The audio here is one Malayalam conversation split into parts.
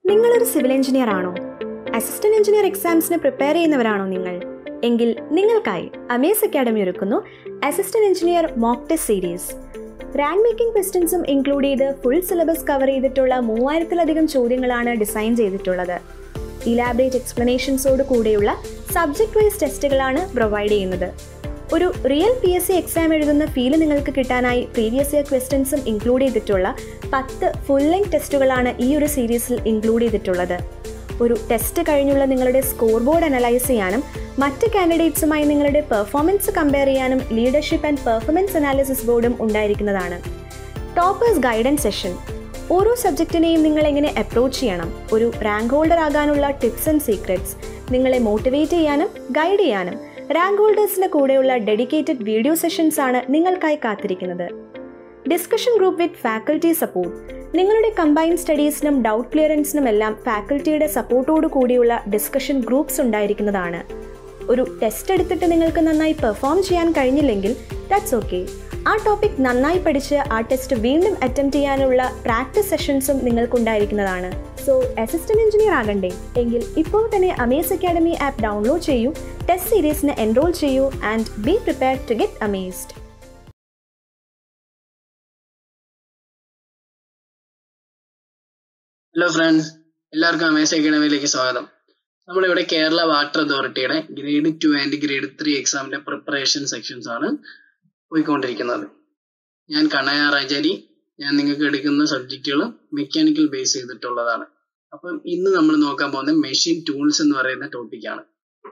നിങ്ങളൊരു സിവിൽ എഞ്ചിനീയർ ആണോ അസിസ്റ്റന്റ് എഞ്ചിനീയർ എക്സാംസിന് പ്രിപ്പയർ ചെയ്യുന്നവരാണോ നിങ്ങൾ എങ്കിൽ നിങ്ങൾക്കായി അമേസ് അക്കാഡമി ഒരുക്കുന്നു assistant engineer mock test series rank making ക്വസ്റ്റ്യൻസും ഇൻക്ലൂഡ് ചെയ്ത് ഫുൾ സിലബസ് കവർ ചെയ്തിട്ടുള്ള മൂവായിരത്തിലധികം ചോദ്യങ്ങളാണ് ഡിസൈൻ ചെയ്തിട്ടുള്ളത് ഇലാബറേറ്റ് എക്സ്പ്ലനേഷൻസോട് കൂടെയുള്ള സബ്ജക്ട് വൈസ് ടെസ്റ്റുകളാണ് പ്രൊവൈഡ് ചെയ്യുന്നത് ഒരു real P S C exam എഴുതുന്ന ഫീല് നിങ്ങൾക്ക് കിട്ടാനായി പ്രീവിയസ് ഇയർ ക്വസ്റ്റ്യൻസും ഇൻക്ലൂഡ് ചെയ്തിട്ടുള്ള പത്ത് ഫുൾ ലെങ്ത് ടെസ്റ്റുകളാണ് ഈ ഒരു സീരീസിൽ ഇൻക്ലൂഡ് ചെയ്തിട്ടുള്ളത് ഒരു ടെസ്റ്റ് കഴിഞ്ഞുള്ള നിങ്ങളുടെ സ്കോർ ബോർഡ് അനലൈസ് ചെയ്യാനും മറ്റ് കാൻഡിഡേറ്റ്സുമായി നിങ്ങളുടെ പെർഫോമൻസ് കമ്പയർ ചെയ്യാനും ലീഡർഷിപ്പ് ആൻഡ് പെർഫോമൻസ് അനാലിസിസ് ബോർഡും ഉണ്ടായിരിക്കുന്നതാണ് ടോപ്പേഴ്സ് ഗൈഡൻസ് സെഷൻ ഓരോ സബ്ജക്റ്റിനെയും നിങ്ങൾ എങ്ങനെ അപ്രോച്ച് ചെയ്യണം ഒരു റാങ്ക് ഹോൾഡർ ആകാനുള്ള ടിപ്സ് ആൻഡ് സീക്രറ്റ്സ് നിങ്ങളെ മോട്ടിവേറ്റ് ചെയ്യാനും ഗൈഡ് ചെയ്യാനും റാങ്ക് ഹോൾഡേഴ്സിന് കൂടെയുള്ള ഡെഡിക്കേറ്റഡ് വീഡിയോ സെഷൻസ് ആണ് നിങ്ങൾക്കായി കാത്തിരിക്കുന്നത് discussion group with faculty support നിങ്ങളുടെ കമ്പൈൻ സ്റ്റഡീസിനും ഡൗട്ട് ക്ലിയറൻസിനും എല്ലാം ഫാക്കൽറ്റിയുടെ സപ്പോർട്ടോടു കൂടിയുള്ള ഡിസ്കഷൻ ഗ്രൂപ്പ്സ് ഉണ്ടായിരിക്കുന്നതാണ് ഒരു ടെസ്റ്റ് എടുത്തിട്ട് നിങ്ങൾക്ക് നന്നായി പെർഫോം ചെയ്യാൻ കഴിഞ്ഞില്ലെങ്കിൽ ദാറ്റ്സ് ഓക്കെ ആ ടോപ്പിക് നന്നായി പഠിച്ച് ആ ടെസ്റ്റ് വീണ്ടും അറ്റംപ്റ്റ് ചെയ്യാനുള്ള പ്രാക്ടീസ് സെഷൻസും നിങ്ങൾക്കുണ്ടായിരിക്കുന്നതാണ് സോ അസിസ്റ്റന്റ് എഞ്ചിനീയർ ആകണ്ടേ എങ്കിൽ ഇപ്പോൾ തന്നെ അമേസ് അക്കാഡമി ആപ്പ് ഡൗൺലോഡ് ചെയ്യൂ ടെസ്റ്റ് സീരീസിന് എൻറോൾ ചെയ്യൂ and be prepare to get amazed hello friends എല്ലാവർക്കും അമേസ് അക്കാഡമിയിലേക്ക് സ്വാഗതം നമ്മളിവിടെ കേരള വാട്ടർ അതോറിറ്റിയുടെ grade two and grade three എക്സാമിന്റെ പ്രിപ്പറേഷൻ സെക്ഷൻസ് ആണ് പോയിക്കൊണ്ടിരിക്കുന്നത് ഞാൻ കണയാറാചാരി ഞാൻ നിങ്ങൾക്ക് എടുക്കുന്ന സബ്ജക്റ്റുകൾ മെക്കാനിക്കൽ ബേസ് ചെയ്തിട്ടുള്ളതാണ് അപ്പം ഇന്ന് നമ്മൾ നോക്കാൻ പോകുന്നത് മെഷീൻ ടൂൾസ് എന്ന് പറയുന്ന ടോപ്പിക്കാണ്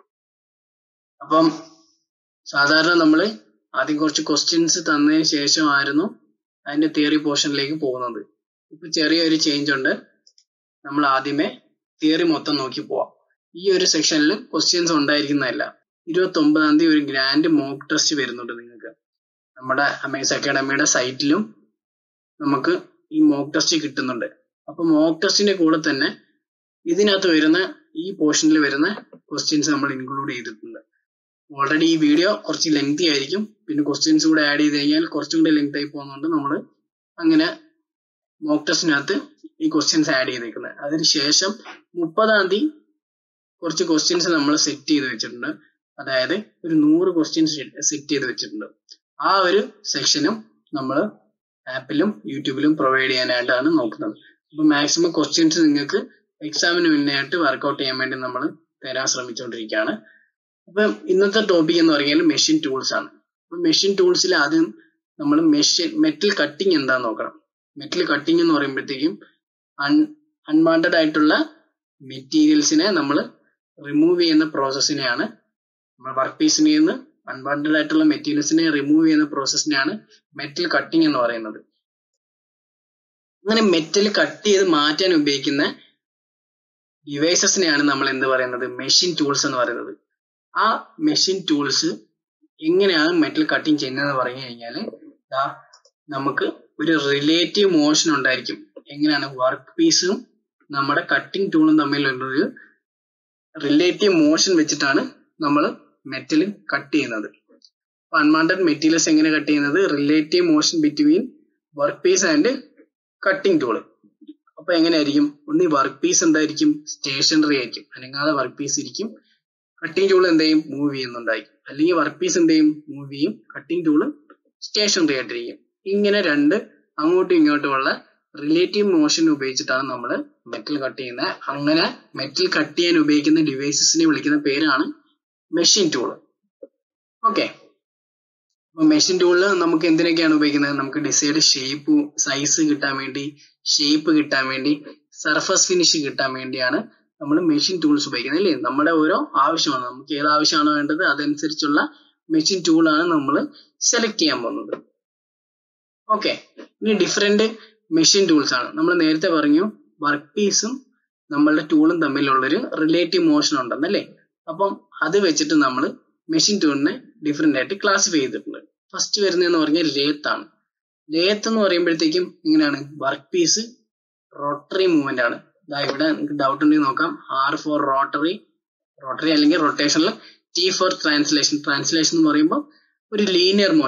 അപ്പം സാധാരണ നമ്മൾ ആദ്യം കുറച്ച് ക്വസ്റ്റ്യൻസ് തന്നതിന് ശേഷമായിരുന്നു അതിന്റെ തിയറി പോർഷനിലേക്ക് പോകുന്നത് ഇപ്പൊ ചെറിയൊരു ചേഞ്ച് ഉണ്ട് നമ്മൾ ആദ്യമേ തിയറി മൊത്തം നോക്കി പോവാം ഈ ഒരു സെക്ഷനിൽ ക്വസ്റ്റ്യൻസ് ഉണ്ടായിരിക്കുന്നതല്ല ഇരുപത്തി ഒമ്പതാം തീയതി ഒരു ഗ്രാൻഡ് മോക്ക് ടെസ്റ്റ് വരുന്നുണ്ട് നിങ്ങൾക്ക് നമ്മുടെ അമേസ് അക്കാഡമിയുടെ സൈറ്റിലും നമുക്ക് ഈ മോക്ക് ടെസ്റ്റ് കിട്ടുന്നുണ്ട് അപ്പൊ മോക്ക് ടെസ്റ്റിന്റെ കൂടെ തന്നെ ഇതിനകത്ത് വരുന്ന ഈ പോർഷനിൽ വരുന്ന ക്വസ്റ്റ്യൻസ് നമ്മൾ ഇൻക്ലൂഡ് ചെയ്തിട്ടുണ്ട് ഓൾറെഡി ഈ വീഡിയോ കുറച്ച് ലെങ്തി ആയിരിക്കും പിന്നെ ക്വസ്റ്റ്യൻസ് കൂടെ ആഡ് ചെയ്ത് കഴിഞ്ഞാൽ കുറച്ചും കൂടെ ലെങ്ത് ആയി പോകുന്നതുകൊണ്ട് നമ്മൾ അങ്ങനെ മോക്ക് ടെസ്റ്റിനകത്ത് ഈ ക്വസ്റ്റ്യൻസ് ആഡ് ചെയ്തേക്കുന്നത് അതിനുശേഷം മുപ്പതാം തീയതി കുറച്ച് ക്വസ്റ്റ്യൻസ് നമ്മൾ സെറ്റ് ചെയ്ത് വെച്ചിട്ടുണ്ട് അതായത് ഒരു നൂറ് ക്വസ്റ്റ്യൻസ് സെറ്റ് ചെയ്ത് വെച്ചിട്ടുണ്ട് ആ ഒരു സെക്ഷനും നമ്മൾ ആപ്പിലും യൂട്യൂബിലും പ്രൊവൈഡ് ചെയ്യാനായിട്ടാണ് നോക്കുന്നത് അപ്പൊ മാക്സിമം ക്വസ്റ്റ്യൻസ് നിങ്ങൾക്ക് എക്സാമിന് മുന്നായിട്ട് വർക്ക്ഔട്ട് ചെയ്യാൻ വേണ്ടി നമ്മൾ തരാൻ ശ്രമിച്ചുകൊണ്ടിരിക്കുകയാണ് അപ്പൊ ഇന്നത്തെ ടോപ്പിക് എന്ന് പറഞ്ഞാൽ മെഷീൻ ടൂൾസ് ആണ് അപ്പൊ മെഷീൻ ടൂൾസിൽ ആദ്യം നമ്മൾ മെഷീൻ മെറ്റൽ കട്ടിങ് എന്താന്ന് നോക്കണം മെറ്റൽ കട്ടിങ് എന്ന് പറയുമ്പോഴത്തേക്കും അൺ അൺവാണ്ടഡ് ആയിട്ടുള്ള മെറ്റീരിയൽസിനെ നമ്മൾ റിമൂവ് ചെയ്യുന്ന പ്രോസസ്സിനെയാണ് നമ്മൾ വർക്ക് പീസിൽ നിന്ന് അൺവാണ്ടഡ് ആയിട്ടുള്ള മെറ്റീരിയൽസിനെ റിമൂവ് ചെയ്യുന്ന പ്രോസസ്സിനെയാണ് മെറ്റൽ കട്ടിങ് എന്ന് പറയുന്നത് അങ്ങനെ മെറ്റൽ കട്ട് ചെയ്ത് മാറ്റാൻ ഉപയോഗിക്കുന്ന ഡിവൈസസിനെയാണ് നമ്മൾ എന്ത് പറയുന്നത് മെഷീൻ ടൂൾസ് എന്ന് പറയുന്നത് ആ മെഷീൻ ടൂൾസ് എങ്ങനെയാണ് മെറ്റൽ കട്ടിങ് ചെയ്യുന്നത് പറഞ്ഞു കഴിഞ്ഞാൽ നമുക്ക് ഒരു റിലേറ്റീവ് മോഷൻ ഉണ്ടായിരിക്കും എങ്ങനെയാണ് വർക്ക് പീസും നമ്മുടെ കട്ടിംഗ് ടൂളും തമ്മിലുള്ളൊരു റിലേറ്റീവ് മോഷൻ വെച്ചിട്ടാണ് നമ്മൾ മെറ്റൽ കട്ട് ചെയ്യുന്നത് അൺവാണ്ടഡ് മെറ്റീരിയൽസ് എങ്ങനെ കട്ട് ചെയ്യുന്നത് relative motion between work piece and cutting tool അപ്പൊ എങ്ങനെയായിരിക്കും ഒന്ന് വർക്ക് പീസ് എന്തായിരിക്കും സ്റ്റേഷനറി ആയിരിക്കും അനങ്ങാതെ വർക്ക് പീസ് ഇരിക്കും കട്ടിംഗ് ടൂൾ എന്ത് ചെയ്യും മൂവ് ചെയ്യുന്നുണ്ടായിരിക്കും അല്ലെങ്കിൽ വർക്ക് പീസ് എന്ത് ചെയ്യും മൂവ് ചെയ്യും കട്ടിംഗ് ടൂള് സ്റ്റേഷനറി ആയിട്ടിരിക്കും ഇങ്ങനെ രണ്ട് അങ്ങോട്ടും ഇങ്ങോട്ടുമുള്ള റിലേറ്റീവ് മോഷൻ ഉപയോഗിച്ചിട്ടാണ് നമ്മൾ മെറ്റൽ കട്ട് ചെയ്യുന്നത് അങ്ങനെ മെറ്റൽ കട്ട് ചെയ്യാൻ ഉപയോഗിക്കുന്ന ഡിവൈസസിനെ വിളിക്കുന്ന പേരാണ് മെഷീൻ ടൂൾ ഓക്കെ അപ്പൊ മെഷീൻ ടൂളിൽ നമുക്ക് എന്തിനൊക്കെയാണ് ഉപയോഗിക്കുന്നത് നമുക്ക് ഡിസൈഡ് ഷേപ്പ് സൈസ് കിട്ടാൻ വേണ്ടി ഷേപ്പ് കിട്ടാൻ വേണ്ടി സർഫസ് ഫിനിഷ് കിട്ടാൻ വേണ്ടിയാണ് നമ്മൾ മെഷീൻ ടൂൾസ് ഉപയോഗിക്കുന്നത് അല്ലേ നമ്മുടെ ഓരോ ആവശ്യമാണ് നമുക്ക് ഏത് ആവശ്യമാണോ വേണ്ടത് അതനുസരിച്ചുള്ള മെഷീൻ ടൂളാണ് നമ്മൾ സെലക്ട് ചെയ്യാൻ പോകുന്നത് ഓക്കെ ഇനി ഡിഫറെന്റ് മെഷീൻ ടൂൾസ് ആണ് നമ്മൾ നേരത്തെ പറഞ്ഞു വർക്ക് പീസും നമ്മളുടെ ടൂളും തമ്മിലുള്ളൊരു റിലേറ്റീവ് മോഷൻ ഉണ്ടെന്നല്ലേ അപ്പം അത് വെച്ചിട്ട് നമ്മൾ മെഷീൻ ടൂളിനെ ഡിഫറെന്റ് ആയിട്ട് ക്ലാസിഫൈ ചെയ്തിട്ടുണ്ട് ഫസ്റ്റ് വരുന്നതെന്ന് പറഞ്ഞാൽ ലേത്ത് ആണ് ലേത്ത് എന്ന് പറയുമ്പോഴത്തേക്കും ഇങ്ങനെയാണ് വർക്ക് പീസ് റോട്ടറി മൂവ്മെന്റ് ആണ് ഇതാ ഇവിടെ നിങ്ങൾക്ക് ഡൗട്ട് ഉണ്ടെങ്കിൽ നോക്കാം ആർ ഫോർ റോട്ടറി റോട്ടറി അല്ലെങ്കിൽ റൊട്ടേഷനിൽ ടി ഫോർ ട്രാൻസ്ലേഷൻ ട്രാൻസ്ലേഷൻ എന്ന് പറയുമ്പോൾ ഒരു ലീനിയർ മോഷൻ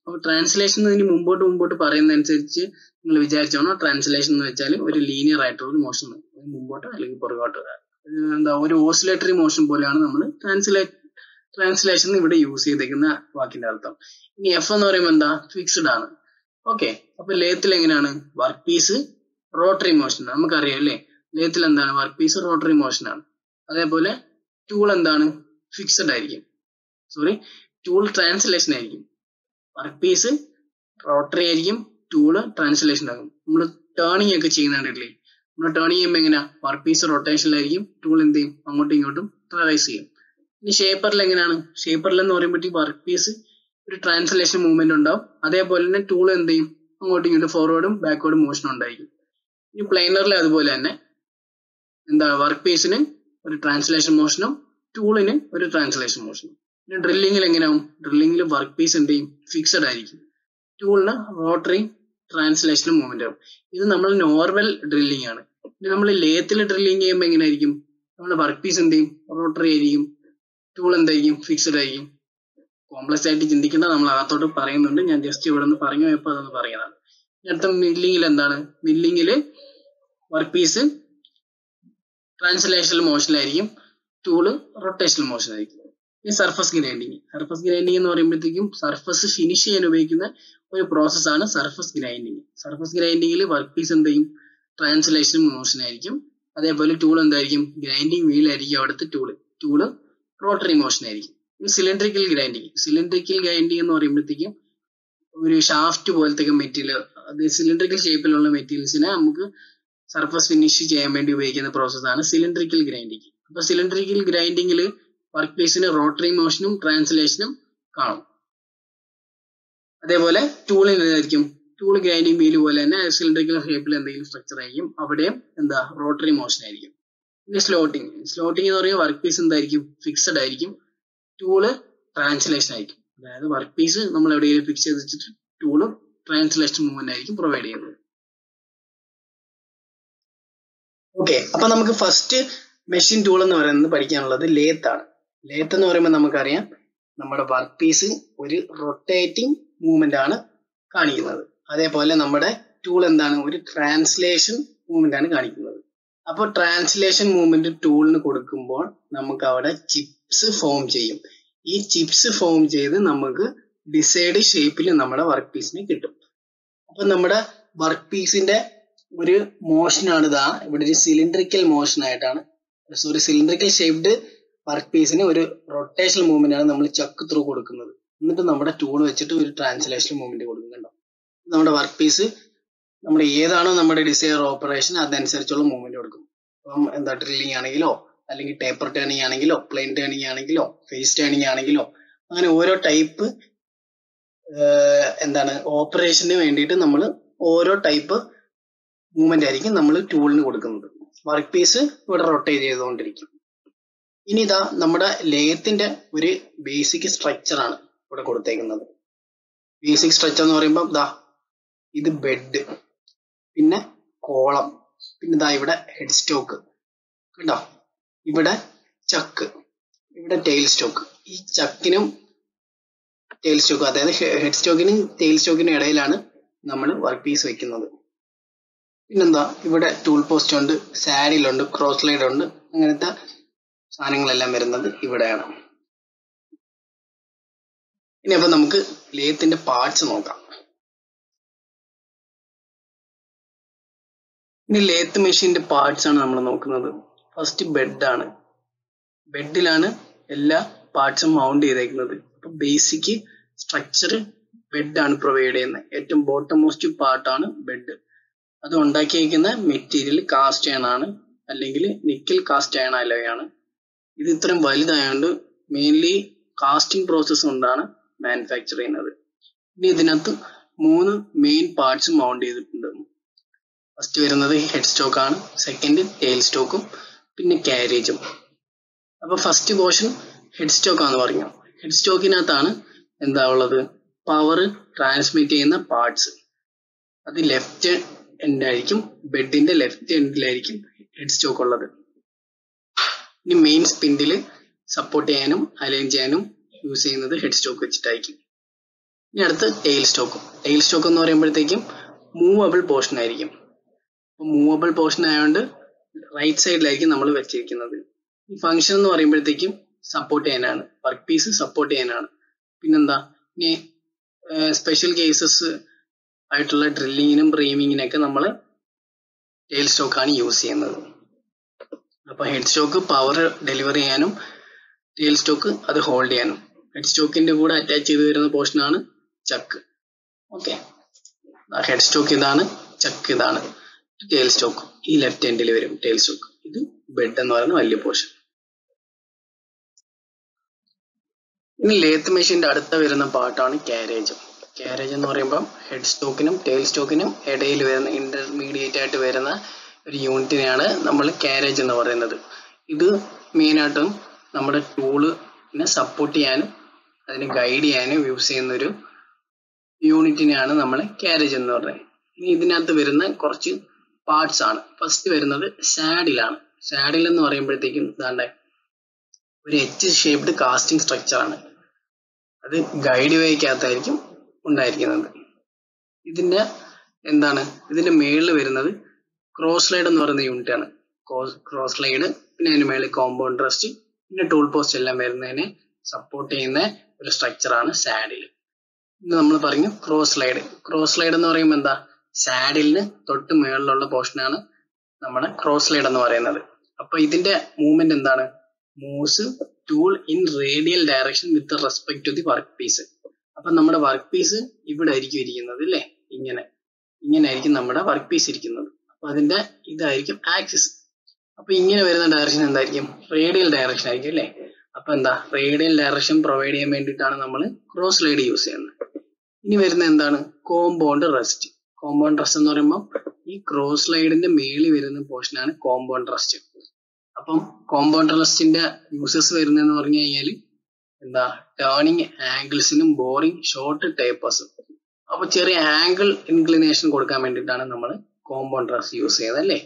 അപ്പോൾ ട്രാൻസ്ലേഷൻ ഇതിന് മുമ്പോട്ട് മുമ്പോട്ട് പറയുന്നതനുസരിച്ച് നിങ്ങൾ വിചാരിച്ചോണോ ട്രാൻസ്ലേഷൻ എന്ന് വെച്ചാൽ ഒരു ലീനിയർ ആയിട്ടുള്ള ഒരു മോഷൻ മുമ്പോട്ട് അല്ലെങ്കിൽ പുറകോട്ട് എന്താ ഒരു ഓസിലേറ്ററി മോഷൻ പോലെയാണ് നമ്മൾ ട്രാൻസ്ലേറ്റ് ട്രാൻസ്ലേഷൻ ഇവിടെ യൂസ് ചെയ്തേക്കുന്ന വാക്കിന്റെ അർത്ഥം ഇനി എഫ് എന്ന് പറയുമ്പോൾ എന്താ ഫിക്സ്ഡ് ആണ് ഓക്കെ അപ്പൊ ലേത്തിൽ എങ്ങനെയാണ് വർക്ക് പീസ് റോട്ടറി മോഷൻ നമുക്കറിയാം അല്ലേ ലേത്തിൽ എന്താണ് വർക്ക് പീസ് റോട്ടറി മോഷൻ ആണ് അതേപോലെ ടൂൾ എന്താണ് ഫിക്സഡ് ആയിരിക്കും സോറി ടൂൾ ട്രാൻസ്ലേഷൻ ആയിരിക്കും വർക്ക് പീസ് റോട്ടറി ആയിരിക്കും ടൂള് ട്രാൻസ്ലേഷൻ ആകും നമ്മൾ ടേണിംഗ് ഒക്കെ ചെയ്യുന്നുണ്ടല്ലേ നമ്മൾ ടേൺ ചെയ്യുമ്പോൾ എങ്ങനെയാ വർക്ക് പീസ് റൊട്ടേഷനിലായിരിക്കും ടൂൾ എന്ത് ചെയ്യും അങ്ങോട്ടും ഇങ്ങോട്ടും ട്രാവൈസ് ചെയ്യും ഇനി ഷേപ്പറിൽ എങ്ങനെയാണ് ഷേപ്പറിൽ എന്ന് പറയുമ്പോഴത്തേക്ക് വർക്ക് പീസ് ഒരു ട്രാൻസ്ലേഷൻ മൂവ്മെന്റ് ഉണ്ടാവും അതേപോലെ തന്നെ ടൂൾ എന്ത് ചെയ്യും അങ്ങോട്ടും ഇങ്ങോട്ടും ഫോർവേഡും ബാക്ക്വേർഡും മോഷനും ഉണ്ടായിരിക്കും ഇനി പ്ലെയിനറിൽ അതുപോലെ തന്നെ എന്താ വർക്ക് പീസിന് ഒരു ട്രാൻസ്ലേഷൻ മോഷനും ടൂളിന് ഒരു ട്രാൻസ്ലേഷൻ മോഷനും പിന്നെ ഡ്രില്ലിങ്ങിൽ എങ്ങനെയാവും ഡ്രില്ലിങ്ങിൽ വർക്ക് പീസ് എന്ത് ചെയ്യും ഫിക്സഡ് ആയിരിക്കും ടൂളിന് റോട്ടറി ട്രാൻസ്ലേഷൻ മൂവ്മെന്റ് ആവും ഇത് നമ്മൾ നോർമൽ ഡ്രില്ലിംഗ് ആണ് ഇനി നമ്മൾ ലേത്തിൽ ഡ്രില്ലിംഗ് ചെയ്യുമ്പോൾ എങ്ങനെയായിരിക്കും നമ്മുടെ വർക്ക് പീസ് എന്ത് ചെയ്യും റോട്ടറി ആയിരിക്കും ടൂൾ എന്തായിരിക്കും ഫിക്സഡ് ആയിരിക്കും കോംപ്ലക്സ് ആയിട്ട് ചിന്തിക്കേണ്ട നമ്മൾ അകത്തോട്ട് പറയുന്നുണ്ട് ഞാൻ ജസ്റ്റ് ഇവിടെ നിന്ന് പറഞ്ഞു പോയപ്പോൾ അതൊന്ന് പറയുന്നതാണ് അടുത്ത മില്ലിങ്ങിൽ എന്താണ് മില്ലിങ്ങിൽ വർക്ക് പീസ് ട്രാൻസ്ലേഷണൽ മോഷനിലായിരിക്കും ടൂള് റൊട്ടേഷണൽ മോഷനായിരിക്കും ഈ സർഫസ് ഗ്രൈൻഡിങ് സർഫസ് ഗ്രൈൻഡിങ് എന്ന് പറയുമ്പോഴത്തേക്കും സർഫസ് ഫിനിഷ് ചെയ്യാൻ ഉപയോഗിക്കുന്ന ഒരു പ്രോസസ്സാണ് സർഫസ് ഗ്രൈൻഡിങ് സർഫസ് ഗ്രൈൻഡിങ്ങിൽ വർക്ക് പീസ് എന്ത് ചെയ്യും ട്രാൻസ്ലേഷൻ മോഷൻ ആയിരിക്കും അതേപോലെ ടൂൾ എന്തായിരിക്കും ഗ്രൈൻഡിങ് വീൽ ആയിരിക്കും അവിടുത്തെ ടൂള് ടൂള് റോട്ടറി മോഷൻ ആയിരിക്കും സിലിണ്ടറിക്കൽ ഗ്രൈൻഡിങ് സിലിണ്ടറിക്കൽ ഗ്രൈൻഡിങ് എന്ന് പറയുമ്പോഴത്തേക്കും ഒരു ഷാഫ്റ്റ് പോലത്തെ മെറ്റീരിയൽ അത് സിലിണ്ടറിക്കൽ ഷേപ്പിലുള്ള മെറ്റീരിയൽസിനെ നമുക്ക് സർഫസ് ഫിനിഷ് ചെയ്യാൻ വേണ്ടി ഉപയോഗിക്കുന്ന പ്രോസസ്സാണ് സിലിണ്ടറിക്കൽ ഗ്രൈൻഡിങ് അപ്പൊ സിലിണ്ടറിക്കൽ ഗ്രൈൻഡിങ്ങിൽ വർക്ക് പീസിന് റോട്ടറി മോഷനും ട്രാൻസ്ലേഷനും കാണും അതേപോലെ ടൂളിനായിരിക്കും ടൂൾ ഗ്രൈൻഡിങ് വീല് പോലെ തന്നെ സിലിണ്ടറിക്കൽ ഷേപ്പിൽ എന്തെങ്കിലും സ്ട്രക്ചർ ആയിരിക്കും അവിടെയും എന്താ റോട്ടറി മോഷൻ ആയിരിക്കും പിന്നെ സ്ലോട്ടിങ് സ്ലോട്ടിങ് എന്ന് പറയുമ്പോൾ വർക്ക് പീസ് എന്തായിരിക്കും ഫിക്സഡ് ആയിരിക്കും ടൂള് ട്രാൻസ്ലേഷൻ ആയിരിക്കും അതായത് വർക്ക് പീസ് നമ്മൾ എവിടെയെങ്കിലും ഫിക്സ് ചെയ്ത് വെച്ചിട്ട് ടൂള് ട്രാൻസ്ലേഷൻ മൂവ്മെന്റ് ആയിരിക്കും പ്രൊവൈഡ് ചെയ്യുന്നത് ഓക്കെ അപ്പൊ നമുക്ക് ഫസ്റ്റ് മെഷീൻ ടൂൾ എന്ന് പറയുന്നത് പഠിക്കാനുള്ളത് ലേത്ത് ആണ് ലേത്ത് എന്ന് പറയുമ്പോൾ നമുക്കറിയാം നമ്മുടെ വർക്ക് പീസ് ഒരു റൊട്ടേറ്റിംഗ് മൂവ്മെന്റ് ആണ് കാണിക്കുന്നത് അതേപോലെ നമ്മുടെ ടൂൾ എന്താണ് ഒരു ട്രാൻസ്ലേഷൻ മൂവ്മെന്റ് ആണ് കാണിക്കുന്നത് അപ്പോൾ ട്രാൻസ്ലേഷൻ മൂവ്മെന്റ് ടൂളിന് കൊടുക്കുമ്പോൾ നമുക്ക് അവിടെ ചിപ്സ് ഫോം ചെയ്യും ഈ ചിപ്സ് ഫോം ചെയ്ത് നമുക്ക് ഡിസൈഡ് ഷേപ്പിൽ നമ്മുടെ വർക്ക് പീസിനെ കിട്ടും അപ്പൊ നമ്മുടെ വർക്ക് പീസിന്റെ ഒരു മോഷനാണ് ഇതാ ഇവിടെ ഒരു സിലിണ്ടറിക്കൽ മോഷൻ ആയിട്ടാണ് സോറി സിലിണ്ടറിക്കൽ ഷേപ്ഡ് വർക്ക് പീസിന് ഒരു റൊട്ടേഷണൽ മൂവ്മെന്റ് ആണ് നമ്മൾ ചക്ക് ത്രൂ കൊടുക്കുന്നത് എന്നിട്ട് നമ്മുടെ ടൂൾ വെച്ചിട്ട് ഒരു ട്രാൻസ്ലേഷൻ മൂവ്മെന്റ് കൊടുക്കുന്നുണ്ടോ നമ്മുടെ വർക്ക് പീസ് നമ്മുടെ ഏതാണോ നമ്മുടെ ഡിസൈർ ഓപ്പറേഷൻ അതനുസരിച്ചുള്ള മൂവ്മെന്റ് കൊടുക്കും അപ്പം എന്താ ഡ്രില്ലിംഗ് ആണെങ്കിലോ അല്ലെങ്കിൽ ടേപ്പർ ടേണിംഗ് ആണെങ്കിലോ പ്ലെയിൻ ടേണിംഗ് ആണെങ്കിലോ ഫേസ് ടേണിംഗ് ആണെങ്കിലോ അങ്ങനെ ഓരോ ടൈപ്പ് എന്താണ് ഓപ്പറേഷന് വേണ്ടിയിട്ട് നമ്മൾ ഓരോ ടൈപ്പ് മൂവ്മെന്റ് ആയിരിക്കും നമ്മൾ ടൂളിന് കൊടുക്കുന്നത് വർക്ക് പീസ് ഇവിടെ റൊട്ടേറ്റ് ചെയ്തുകൊണ്ടിരിക്കും ഇനി ഇതാ നമ്മുടെ ലേത്തിന്റെ ഒരു ബേസിക് സ്ട്രക്ചർ ആണ് ഇവിടെ കൊടുത്തേക്കുന്നത് ബേസിക് സ്ട്രക്ചർ എന്ന് പറയുമ്പോൾ ദാ ഇത് ബെഡ് പിന്നെ കോളം പിന്നെ ഇതാ ഇവിടെ ഹെഡ് സ്റ്റോക്ക് കണ്ടോ ഇവിടെ ചക്ക് ഇവിടെ ടെയിൽ സ്റ്റോക്ക് ഈ ചക്കിനും ടെയിൽ സ്റ്റോക്കും അതായത് ഹെഡ് സ്റ്റോക്കിനും ടെയിൽ സ്റ്റോക്കിനും ഇടയിലാണ് നമ്മൾ വർക്ക് പീസ് വെക്കുന്നത് പിന്നെന്താ ഇവിടെ ടൂൾ പോസ്റ്റ് ഉണ്ട് സാഡിലുണ്ട് ക്രോസ് ലൈഡ് ഉണ്ട് അങ്ങനത്തെ സാധനങ്ങളെല്ലാം വരുന്നത് ഇവിടെയാണ് ഇനി അപ്പൊ നമുക്ക് ലേത്തിന്റെ പാർട്സ് നോക്കാം ഇനി ലേത്ത് മെഷീന്റെ പാർട്സ് ആണ് നമ്മൾ നോക്കുന്നത് ഫസ്റ്റ് ബെഡാണ് ബെഡിലാണ് എല്ലാ പാർട്സും മൗണ്ട് ചെയ്തേക്കുന്നത് അപ്പൊ ബേസിക് സ്ട്രക്ചർ ബെഡാണ് പ്രൊവൈഡ് ചെയ്യുന്നത് ഏറ്റവും ബോട്ടം മോസ്റ്റ് പാർട്ടാണ് ബെഡ് അത് ഉണ്ടാക്കിയിരിക്കുന്ന മെറ്റീരിയൽ കാസ്റ്റ് അയൺ ആണ് അല്ലെങ്കിൽ നിക്കൽ കാസ്റ്റ് അയൺ അലോയാണ് ഇത് ഇത്രയും വലുതായതുകൊണ്ട് മെയിൻലി കാസ്റ്റിംഗ് പ്രോസസ്സ് കൊണ്ടാണ് മാനുഫാക്ചർ ചെയ്യുന്നത് ഇനി ഇതിനകത്ത് മൂന്ന് മെയിൻ പാർട്സ് മൗണ്ട് ചെയ്തിട്ടുണ്ട് ഫസ്റ്റ് വരുന്നത് ഹെഡ് സ്റ്റോക്ക് ആണ് സെക്കൻഡ് ടെയിൽ സ്റ്റോക്കും പിന്നെ കാരേജും അപ്പൊ ഫസ്റ്റ് പോർഷൻ ഹെഡ് സ്റ്റോക്ക് ആണെന്ന് പറഞ്ഞു ഹെഡ് സ്റ്റോക്കിനകത്താണ് എന്താ ഉള്ളത് പവർ ട്രാൻസ്മിറ്റ് ചെയ്യുന്ന പാർട്സ് അത് ലെഫ്റ്റ് എൻഡ് ആയിരിക്കും ബെഡിന്റെ ലെഫ്റ്റ് എൻഡിലായിരിക്കും ഹെഡ് സ്റ്റോക്ക് ഉള്ളത് ഇനി മെയിൻ സ്പിൻഡിൽ സപ്പോർട്ട് ചെയ്യാനും അലൈൻ ചെയ്യാനും യൂസ് ചെയ്യുന്നത് ഹെഡ് സ്റ്റോക്ക് വെച്ചിട്ടായിരിക്കും ഇനി അടുത്ത് ടെയിൽ സ്റ്റോക്കും ടെയിൽ സ്റ്റോക്ക് എന്ന് പറയുമ്പോഴത്തേക്കും മൂവബിൾ പോർഷൻ ആയിരിക്കും മൂവബിൾ പോർഷൻ ആയതുകൊണ്ട് റൈറ്റ് സൈഡിലായിരിക്കും നമ്മൾ വെച്ചിരിക്കുന്നത് ഈ ഫംഗ്ഷൻ എന്ന് പറയുമ്പോഴത്തേക്കും സപ്പോർട്ട് ചെയ്യാനാണ് വർക്ക് പീസ് സപ്പോർട്ട് ചെയ്യാനാണ് പിന്നെന്താ ഇനി സ്പെഷ്യൽ കേസസ് ആയിട്ടുള്ള ഡ്രില്ലിങ്ങിനും ബ്രീമിങ്ങിനൊക്കെ നമ്മൾ ടെയിൽ സ്റ്റോക്കാണ് യൂസ് ചെയ്യുന്നത് അപ്പൊ ഹെഡ് സ്റ്റോക്ക് പവർ ഡെലിവറി ചെയ്യാനും ടെയിൽ സ്റ്റോക്ക് അത് ഹോൾഡ് ചെയ്യാനും ഹെഡ് സ്റ്റോക്കിന്റെ കൂടെ അറ്റാച്ച് ചെയ്ത് വരുന്ന പോർഷനാണ് ചക്ക് ഓക്കെ ഹെഡ് സ്റ്റോക്ക് ഇതാണ് ചക്ക് ഇതാണ് ടെയിൽ സ്റ്റോക്ക് ഈ ലെഫ്റ്റ് എൻഡിൽ വരും ടെയിൽ സ്റ്റോക്ക് ഇത് ബെഡ് എന്ന് പറയുന്ന വലിയ പോർഷൻ ഇനി ലേത്ത് മെഷീന്റെ അടുത്ത വരുന്ന പാർട്ടാണ് കാരേജ് കാരേജ് എന്ന് പറയുമ്പോൾ ഹെഡ് സ്റ്റോക്കിനും ടെയിൽ സ്റ്റോക്കിനും ഇടയിൽ വരുന്ന ഇന്റർമീഡിയറ്റ് ആയിട്ട് വരുന്ന ഒരു യൂണിറ്റിനെയാണ് നമ്മൾ കാരേജ് എന്ന് പറയുന്നത് ഇത് മെയിനായിട്ടും നമ്മുടെ ടൂളിനെ സപ്പോർട്ട് ചെയ്യാനും അതിനെ ഗൈഡ് ചെയ്യാനും യൂസ് ചെയ്യുന്ന ഒരു യൂണിറ്റിനെയാണ് നമ്മൾ കാരേജ് എന്ന് പറയുന്നത് ഇനി ഇതിനകത്ത് വരുന്ന കുറച്ച് പാർട്സ് ആണ് ഫസ്റ്റ് വരുന്നത് സാഡിലാണ് സാഡിൽ എന്ന് പറയുമ്പോഴത്തേക്കും ഇതാണ്ട് ഒരു എച്ച് ഷേപ്ഡ് കാസ്റ്റിംഗ് സ്ട്രക്ചർ ആണ് അത് ഗൈഡ് വേക്കകത്തായിരിക്കും ഉണ്ടായിരിക്കുന്നത് ഇതിന്റെ എന്താണ് ഇതിന്റെ മേളിൽ വരുന്നത് ക്രോസ് സ്ലൈഡ് എന്ന് പറയുന്ന യൂണിറ്റ് ആണ് ക്രോസ് സ്ലൈഡ് പിന്നെ അതിന് മേളിൽ കോമ്പൗണ്ട് റെസ്റ്റ് പിന്നെ ടൂൾ പോസ്റ്റ് എല്ലാം വരുന്നതിനെ സപ്പോർട്ട് ചെയ്യുന്ന ഒരു സ്ട്രക്ചർ ആണ് സാഡിൽ ഇന്ന് നമ്മൾ പറഞ്ഞു ക്രോസ് സ്ലൈഡ് ക്രോസ് സ്ലൈഡ് എന്ന് പറയുമ്പോൾ എന്താ സാഡിലിന് തൊട്ട് മുകളിലുള്ള പോർഷനാണ് നമ്മുടെ ക്രോസ് സ്ലൈഡ് എന്ന് പറയുന്നത് അപ്പൊ ഇതിന്റെ മൂവ്മെന്റ് എന്താണ് moves tool in radial direction with respect to the work piece അപ്പൊ നമ്മുടെ വർക്ക് പീസ് ഇവിടെ ആയിരിക്കും ഇരിക്കുന്നത് അല്ലേ ഇങ്ങനെ ഇങ്ങനെ ആയിരിക്കും നമ്മുടെ വർക്ക് പീസ് ഇരിക്കുന്നത് അപ്പൊ അതിന്റെ ഇതായിരിക്കും ആക്സിസ് അപ്പൊ ഇങ്ങനെ വരുന്ന ഡയറക്ഷൻ എന്തായിരിക്കും റേഡിയൽ ഡയറക്ഷൻ ആയിരിക്കും അല്ലേ അപ്പൊ എന്താ റേഡിയൽ ഡയറക്ഷൻ പ്രൊവൈഡ് ചെയ്യാൻ വേണ്ടിയിട്ടാണ് നമ്മൾ ക്രോസ് സ്ലൈഡ് യൂസ് ചെയ്യുന്നത് ഇനി വരുന്ന എന്താണ് കോമ്പൗണ്ട് റെസ്റ്റ് കോമ്പൗണ്ട് റെസ്റ്റ് എന്ന് പറയുമ്പോൾ ഈ ക്രോസ് സ്ലൈഡിന്റെ മേളിൽ വരുന്ന പോർഷനാണ് കോമ്പൗണ്ട് റെസ്റ്റ് അപ്പം കോമ്പൗണ്ട് റെസ്റ്റിന്റെ യൂസസ് വരുന്നതെന്ന് പറഞ്ഞു കഴിഞ്ഞാൽ എന്താ ടേണിങ് ആംഗിൾസിനും ബോറിംഗ് ഷോർട്ട് ടേപ്പേഴ്സും അപ്പൊ ചെറിയ ആംഗിൾ ഇൻക്ലിനേഷൻ കൊടുക്കാൻ വേണ്ടിയിട്ടാണ് നമ്മൾ കോമ്പൗണ്ട് റെസ്റ്റ് യൂസ് ചെയ്യുന്നത് അല്ലേ